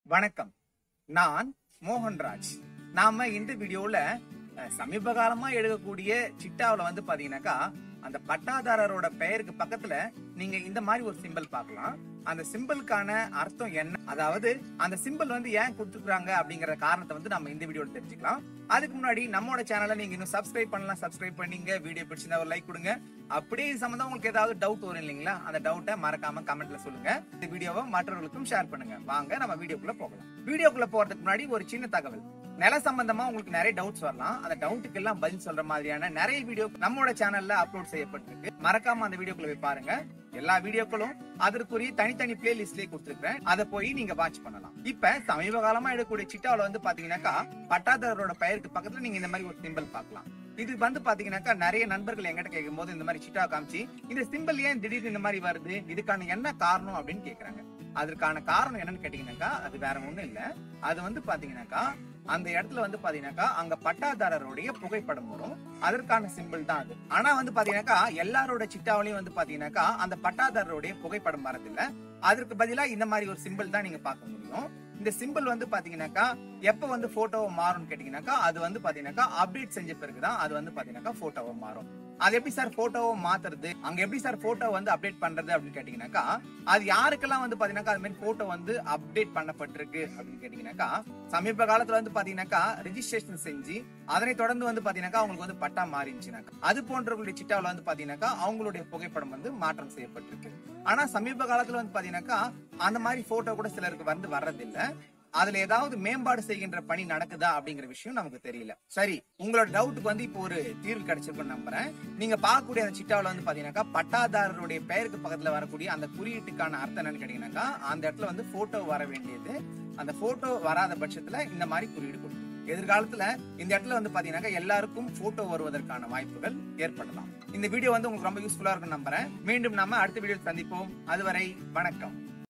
வணக்கம் நான் மோகன்ராஜ் நாம இந்த வீடியோல அஹ், சமீப காலமா எழுதக்கூடிய சிட்டாவுல வந்து பாத்தீங்கன்னாக்கா அந்த பட்டாதாரரோட பெயருக்கு பக்கத்துல நீங்க இந்த மாதிரி ஒரு சிம்பல் பார்க்கலாம் அந்த சிம்பலுக்கான அர்த்தம் என்ன அதாவது அந்த சிம்பல் வந்து ஏன் கொடுத்துருக்காங்க அப்படிங்கிற காரணத்தை வந்து நம்ம இந்த வீடியோல தெரிஞ்சுக்கலாம் அதுக்கு முன்னாடி நம்மளோட சேனலை நீங்க இன்னும் சப்ஸ்கிரைப் பண்ணலாம் சப்ஸ்கிரைப் பண்ணீங்க வீடியோ பிடிச்சிருந்தா ஒரு லைக் கொடுங்க அப்படியே இது சம்பந்தம் உங்களுக்கு ஏதாவது டவுட் வரும் இல்லைங்களா அந்த டவுட்டை மறக்காம கமெண்ட்ல சொல்லுங்க இந்த வீடியோவை மற்றவர்களுக்கும் ஷேர் பண்ணுங்க வாங்க நம்ம வீடியோக்குள்ள போகலாம் வீடியோக்குள்ள போறதுக்கு முன்னாடி ஒரு சின்ன தகவல் நில சம்பந்தமா உங்களுக்கு நிறைய டவுட்ஸ் வரலாம் அந்த டவுட்டுக்கு எல்லாம் பதில் சொல்ற மாதிரியான நிறைய வீடியோ நம்மளோட சேனல்ல அப்லோட் செய்யப்பட்டிருக்கு மறக்காம அந்த வீடியோக்குள்ள போய் பாருங்க எல்லா வீடியோக்களும் அதற்குரிய தனித்தனி பிளேலிஸ்ட்லயே கொடுத்துருக்கேன் அதை போய் நீங்க வாட்ச் பண்ணலாம் இப்ப சமீப காலமா எடுக்கக்கூடிய சிட்டாவில வந்து பாத்தீங்கன்னாக்கா பட்டாதாரரோட பெயருக்கு பக்கத்துல நீங்க இந்த மாதிரி ஒரு சிம்பிள் பார்க்கலாம் இது வந்து பாத்தீங்கன்னாக்கா நிறைய நண்பர்கள் எங்கிட்ட கேட்கும் போது இந்த மாதிரி சிட்டா காமிச்சு இந்த சிம்பிள் ஏன் திடீர்னு இந்த மாதிரி வருது இதுக்கான என்ன காரணம் அப்படின்னு கேக்குறாங்க அதற்கான காரணம் என்னன்னு கேட்டீங்கன்னாக்கா அது வேற ஒண்ணும் இல்ல அது வந்து பாத்தீங்கன்னாக்கா அந்த இடத்துல வந்து பாத்தீங்கன்னாக்கா அங்க பட்டாதாரருடைய புகைப்படம் வரும் அதற்கான சிம்பிள் தான் அது ஆனா வந்து பாத்தீங்கன்னாக்கா எல்லாரோட சிட்டாவிலையும் வந்து பாத்தீங்கன்னாக்கா அந்த பட்டாதாரருடைய புகைப்படம் வரதில்ல அதற்கு பதிலா இந்த மாதிரி ஒரு சிம்பிள் தான் நீங்க பார்க்க முடியும் இந்த சிம்பிள் வந்து பாத்தீங்கன்னாக்கா எப்ப வந்து போட்டோவை மாறும்னு கேட்டீங்கன்னாக்கா அது வந்து பாத்தீங்கன்னாக்கா அப்டேட் செஞ்ச பிறகுதான் அது வந்து பாத்தீங்கன்னாக்கா போட்டோவை மாறும் அது எப்படி சார் போட்டோவை மாத்துறது அங்க எப்படி சார் போட்டோ வந்து அப்டேட் பண்றது அப்படின்னு கேட்டீங்கன்னாக்கா அது யாருக்கெல்லாம் வந்து பாத்தீங்கன்னாக்கா அது மாதிரி போட்டோ வந்து அப்டேட் பண்ணப்பட்டிருக்கு அப்படின்னு கேட்டீங்கன்னாக்கா சமீப காலத்துல வந்து பாத்தீங்கன்னாக்கா ரெஜிஸ்ட்ரேஷன் செஞ்சு அதனை தொடர்ந்து வந்து பாத்தீங்கன்னாக்கா அவங்களுக்கு வந்து பட்டா மாறிடுச்சுனாக்கா அது போன்றவங்களுடைய சிட்டாவில் வந்து பாத்தீங்கன்னாக்கா அவங்களுடைய புகைப்படம் வந்து மாற்றம் செய்யப்பட்டிருக்கு ஆனா சமீப காலத்துல வந்து பாத்தீங்கன்னாக்கா அந்த மாதிரி போட்டோ கூட சிலருக்கு வந்து வர்றதில்ல அதுல ஏதாவது மேம்பாடு செய்கின்ற பணி நடக்குதா அப்படிங்கிற விஷயம் நமக்கு தெரியல சரி உங்களோட டவுட்டுக்கு வந்து இப்போ ஒரு தீர்வு கிடைச்சிருக்குன்னு நம்புறேன் நீங்க பார்க்கக்கூடிய அந்த சிட்டாவில் வந்து பாத்தீங்கன்னாக்கா பட்டாதாரருடைய பெயருக்கு பக்கத்துல வரக்கூடிய அந்த குறியீட்டுக்கான அர்த்தம் என்னன்னு கேட்டீங்கன்னாக்கா அந்த இடத்துல வந்து போட்டோ வர வேண்டியது அந்த போட்டோ வராத பட்சத்துல இந்த மாதிரி குறியீடு கொடுக்கும் எதிர்காலத்துல இந்த இடத்துல வந்து பாத்தீங்கன்னாக்கா எல்லாருக்கும் போட்டோ வருவதற்கான வாய்ப்புகள் ஏற்படலாம் இந்த வீடியோ வந்து உங்களுக்கு ரொம்ப யூஸ்ஃபுல்லா இருக்கும் நம்புறேன் மீண்டும் நாம அடுத்த வீடியோ சந்திப்போம் அதுவரை வணக்கம்